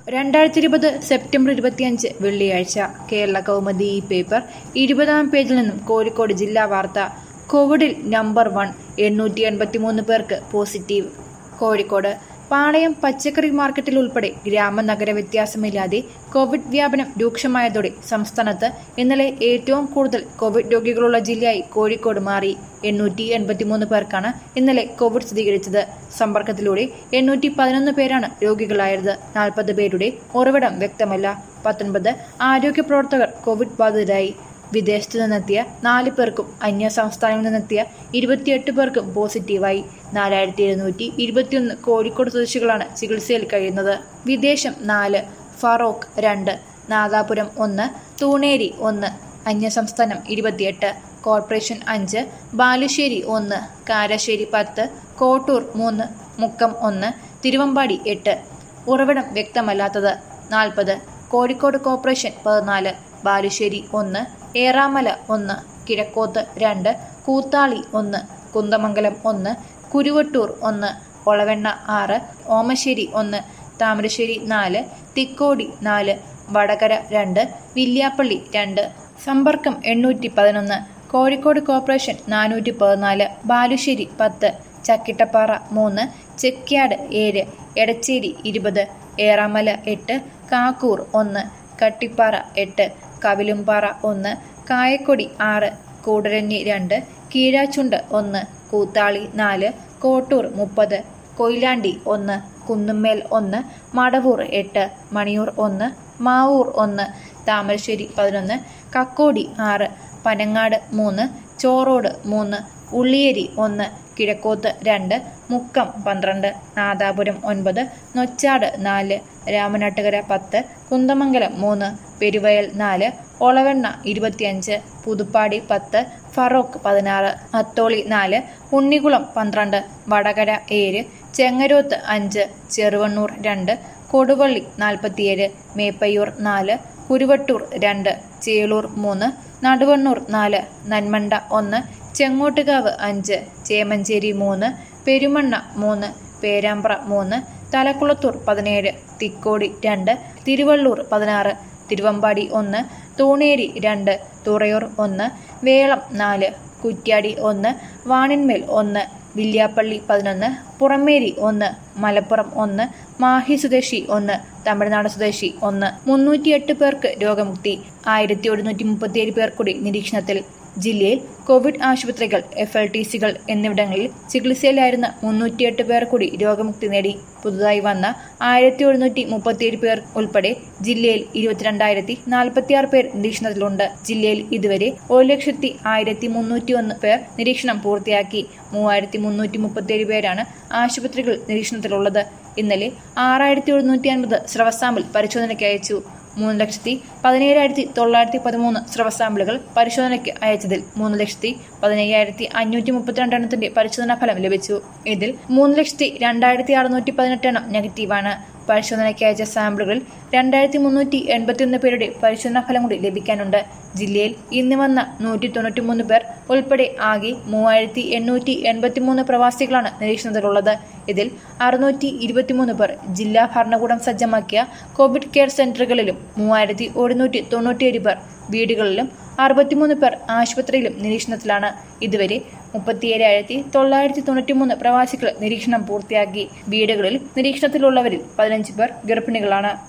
രണ്ടായിരത്തി ഇരുപത് സെപ്റ്റംബർ ഇരുപത്തിയഞ്ച് വെള്ളിയാഴ്ച കേരള കൗമുദി ഈ പേപ്പർ ഇരുപതാം പേജിൽ നിന്നും കോഴിക്കോട് ജില്ലാ വാർത്ത കോവിഡിൽ നമ്പർ വൺ എണ്ണൂറ്റി എൺപത്തിമൂന്ന് പേർക്ക് പോസിറ്റീവ് കോഴിക്കോട് പാളയം പച്ചക്കറി മാർക്കറ്റിൽ ഉൾപ്പെടെ ഗ്രാമ നഗര വ്യത്യാസമില്ലാതെ കോവിഡ് വ്യാപനം രൂക്ഷമായതോടെ സംസ്ഥാനത്ത് ഇന്നലെ ഏറ്റവും കൂടുതൽ കോവിഡ് രോഗികളുള്ള ജില്ലയായി കോഴിക്കോട് മാറി എണ്ണൂറ്റി എൺപത്തിമൂന്ന് പേർക്കാണ് ഇന്നലെ കോവിഡ് സ്ഥിരീകരിച്ചത് സമ്പർക്കത്തിലൂടെ എണ്ണൂറ്റി പതിനൊന്ന് പേരാണ് രോഗികളായത് നാൽപ്പത് പേരുടെ ഉറവിടം വ്യക്തമല്ല പത്തൊൻപത് ആരോഗ്യ പ്രവർത്തകർ കോവിഡ് ബാധിതരായി വിദേശത്തു നിന്നെത്തിയ നാല് പേർക്കും അന്യ സംസ്ഥാനങ്ങളിൽ നിന്നെത്തിയ ഇരുപത്തിയെട്ട് പേർക്കും പോസിറ്റീവായി നാലായിരത്തി എഴുന്നൂറ്റി ഇരുപത്തിയൊന്ന് കോഴിക്കോട് സ്വദേശികളാണ് ചികിത്സയിൽ കഴിയുന്നത് വിദേശം നാല് ഫറോക്ക് രണ്ട് നാദാപുരം ഒന്ന് തൂണേരി ഒന്ന് അന്യസംസ്ഥാനം ഇരുപത്തിയെട്ട് കോർപ്പറേഷൻ അഞ്ച് ബാലുശ്ശേരി ഒന്ന് കാരശ്ശേരി പത്ത് കോട്ടൂർ മൂന്ന് മുക്കം ഒന്ന് തിരുവമ്പാടി എട്ട് ഉറവിടം വ്യക്തമല്ലാത്തത് നാൽപ്പത് കോഴിക്കോട് കോർപ്പറേഷൻ പതിനാല് ബാലുശ്ശേരി ഒന്ന് ഏറാമല ഒന്ന് കിഴക്കോത്ത് രണ്ട് കൂത്താളി ഒന്ന് കുന്തമംഗലം ഒന്ന് കുരുവട്ടൂർ ഒന്ന് ഒളവെണ്ണ ആറ് ഓമശ്ശേരി ഒന്ന് താമരശ്ശേരി നാല് തിക്കോടി നാല് വടകര രണ്ട് വില്യാപ്പള്ളി രണ്ട് സമ്പർക്കം എണ്ണൂറ്റി പതിനൊന്ന് കോഴിക്കോട് കോർപ്പറേഷൻ നാനൂറ്റി പതിനാല് ബാലുശ്ശേരി പത്ത് ചക്കിട്ടപ്പാറ മൂന്ന് ചെക്യാട് ഏഴ് എടച്ചേരി ഇരുപത് ഏറാമല എട്ട് കാക്കൂർ ഒന്ന് കട്ടിപ്പാറ എട്ട് കവിലുംപാറ ഒന്ന് കായക്കൊടി ആറ് കൂടരഞ്ഞി രണ്ട് കീഴാച്ചുണ്ട് ഒന്ന് കൂത്താളി നാല് കോട്ടൂർ മുപ്പത് കൊയിലാണ്ടി ഒന്ന് കുന്നുമ്മേൽ ഒന്ന് മടവൂർ എട്ട് മണിയൂർ ഒന്ന് മാവൂർ ഒന്ന് താമരശ്ശേരി പതിനൊന്ന് കക്കോടി ആറ് പനങ്ങാട് മൂന്ന് ചോറോട് മൂന്ന് ഉള്ളിയേരി ഒന്ന് കിഴക്കോത്ത് രണ്ട് മുക്കം പന്ത്രണ്ട് നാദാപുരം ഒൻപത് നൊച്ചാട് നാല് രാമനാട്ടുകര പത്ത് കുന്തമംഗലം മൂന്ന് പെരുവയൽ നാല് ഒളവെണ്ണ ഇരുപത്തിയഞ്ച് പുതുപ്പാടി പത്ത് ഫറോക്ക് പതിനാറ് അത്തോളി നാല് ഉണ്ണികുളം പന്ത്രണ്ട് വടകര ഏഴ് ചെങ്ങരോത്ത് അഞ്ച് ചെറുവണ്ണൂർ രണ്ട് കൊടുവള്ളി നാൽപ്പത്തിയേഴ് മേപ്പയ്യൂർ നാല് കുരുവട്ടൂർ രണ്ട് ചേളൂർ മൂന്ന് നടുവണ്ണൂർ നാല് നന്മണ്ട ഒന്ന് ചെങ്ങോട്ടുകാവ് അഞ്ച് ചേമഞ്ചേരി മൂന്ന് പെരുമണ്ണ മൂന്ന് പേരാമ്പ്ര മൂന്ന് തലക്കുളത്തൂർ പതിനേഴ് തിക്കോടി രണ്ട് തിരുവള്ളൂർ പതിനാറ് തിരുവമ്പാടി ഒന്ന് തൂണേരി രണ്ട് തുറയൂർ ഒന്ന് വേളം നാല് കുറ്റ്യാടി ഒന്ന് വാണിന്മേൽ ഒന്ന് വില്യാപ്പള്ളി പതിനൊന്ന് പുറമേരി ഒന്ന് മലപ്പുറം ഒന്ന് മാഹി സ്വദേശി ഒന്ന് തമിഴ്നാട് സ്വദേശി ഒന്ന് മുന്നൂറ്റിയെട്ട് പേർക്ക് രോഗമുക്തി ആയിരത്തി ഒരുന്നൂറ്റി മുപ്പത്തിയേഴ് പേർ കൂടി നിരീക്ഷണത്തിൽ ജില്ലയിൽ കോവിഡ് ആശുപത്രികൾ എഫ് എൽ ടി സികൾ എന്നിവിടങ്ങളിൽ ചികിത്സയിലായിരുന്ന മുന്നൂറ്റിയെട്ട് പേർ കൂടി രോഗമുക്തി നേടി പുതുതായി വന്ന ആയിരത്തി ഒരുന്നൂറ്റി മുപ്പത്തിയേഴ് പേർ ഉൾപ്പെടെ ജില്ലയിൽ ഇരുപത്തിരണ്ടായിരത്തി നാൽപ്പത്തിയാറ് പേർ നിരീക്ഷണത്തിലുണ്ട് ജില്ലയിൽ ഇതുവരെ ഒരു ലക്ഷത്തി ആയിരത്തി മുന്നൂറ്റി ഒന്ന് പേർ നിരീക്ഷണം പൂർത്തിയാക്കി മൂവായിരത്തി മുന്നൂറ്റി മുപ്പത്തിയേഴ് പേരാണ് ആശുപത്രികൾ നിരീക്ഷണത്തിലുള്ളത് ഇന്നലെ ആറായിരത്തി എഴുന്നൂറ്റി അൻപത് സ്രവ സാമ്പിൾ പരിശോധനയ്ക്ക് അയച്ചു മൂന്ന് ലക്ഷത്തി പതിനേഴായിരത്തി തൊള്ളായിരത്തി പതിമൂന്ന് സ്രവ സാമ്പിളുകൾ പരിശോധനയ്ക്ക് അയച്ചതിൽ മൂന്ന് ലക്ഷത്തി പതിനയ്യായിരത്തി അഞ്ഞൂറ്റി മുപ്പത്തിരണ്ട് എണ്ണത്തിന്റെ പരിശോധനാ ഫലം ലഭിച്ചു ഇതിൽ മൂന്ന് ലക്ഷത്തി രണ്ടായിരത്തി അറുന്നൂറ്റി പതിനെട്ട് എണ്ണം നെഗറ്റീവാണ് പരിശോധനയ്ക്ക് അയച്ച സാമ്പിളുകളിൽ രണ്ടായിരത്തി മുന്നൂറ്റി എൺപത്തിയൊന്ന് പേരുടെ പരിശോധനാ ഫലം കൂടി ലഭിക്കാനുണ്ട് ജില്ലയിൽ ഇന്ന് വന്ന നൂറ്റി തൊണ്ണൂറ്റിമൂന്ന് പേർ ഉൾപ്പെടെ ആകെ മൂവായിരത്തി എണ്ണൂറ്റി എൺപത്തിമൂന്ന് പ്രവാസികളാണ് നിരീക്ഷണത്തിലുള്ളത് ഇതിൽ അറുന്നൂറ്റി ഇരുപത്തിമൂന്ന് പേർ ജില്ലാ ഭരണകൂടം സജ്ജമാക്കിയ കോവിഡ് കെയർ സെന്ററുകളിലും മൂവായിരത്തി ഒരുന്നൂറ്റി തൊണ്ണൂറ്റിയേഴ് പേർ വീടുകളിലും അറുപത്തിമൂന്ന് പേർ ആശുപത്രിയിലും നിരീക്ഷണത്തിലാണ് ഇതുവരെ മുപ്പത്തിയേഴായിരത്തി തൊള്ളായിരത്തി തൊണ്ണൂറ്റിമൂന്ന് പ്രവാസികൾ നിരീക്ഷണം പൂർത്തിയാക്കി വീടുകളിൽ നിരീക്ഷണത്തിലുള്ളവരിൽ പതിനഞ്ച് പേർ ഗർഭിണികളാണ്